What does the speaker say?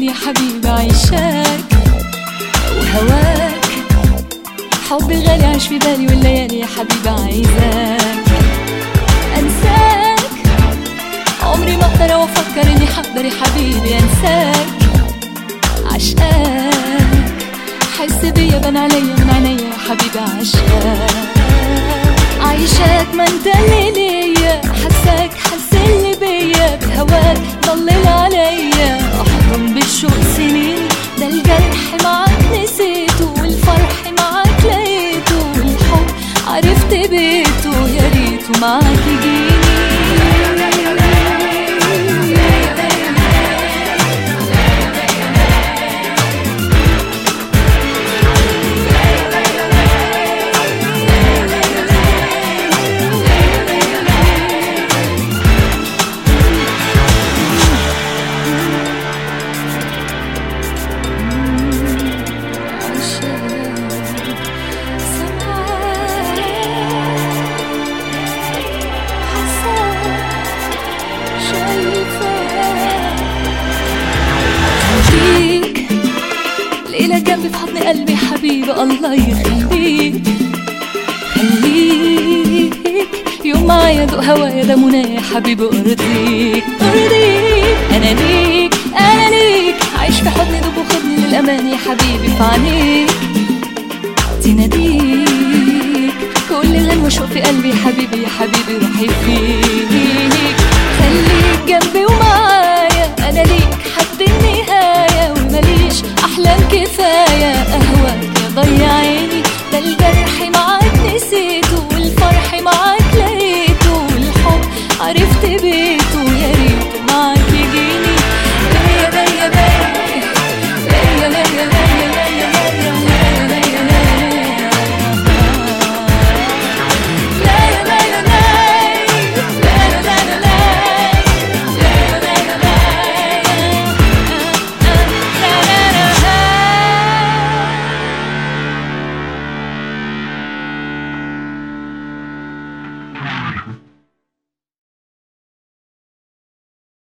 يا حبيبي عيشاك وهواك حبي غالي عايش في بالي والليالي يا حبيبي عايزاك انساك عمري ما اقدر او افكر اني حقدر يا حبيبي انساك عشقاك حس بيا بان عليا من عينيا يا حبيبي عشقاك عايشاك ما انت اللي ليا حساك حس اللي بيا بهواك ضلل عليا احضن بالشوق سنين ده الجرح معاك نسيته والفرح معاك لقيته والحب عرفت بيته يا ريته معاك يجيني ليلة جنبي في حضن قلبي حبيبي الله يخليك خليك يوم معايا دوق هوايا ده منايا يا حبيبي ارضيك ارضيك انا ليك انا ليك عايش في حضني دوب وخدني للامان يا حبيبي في عينيك تناديك كل غنوة شوق في قلبي يا حبيبي يا حبيبي روحي فيك خليك جنبي ومعايا انا ليك حد النهاية ومليش احلام كفاية اهواك يا ضيع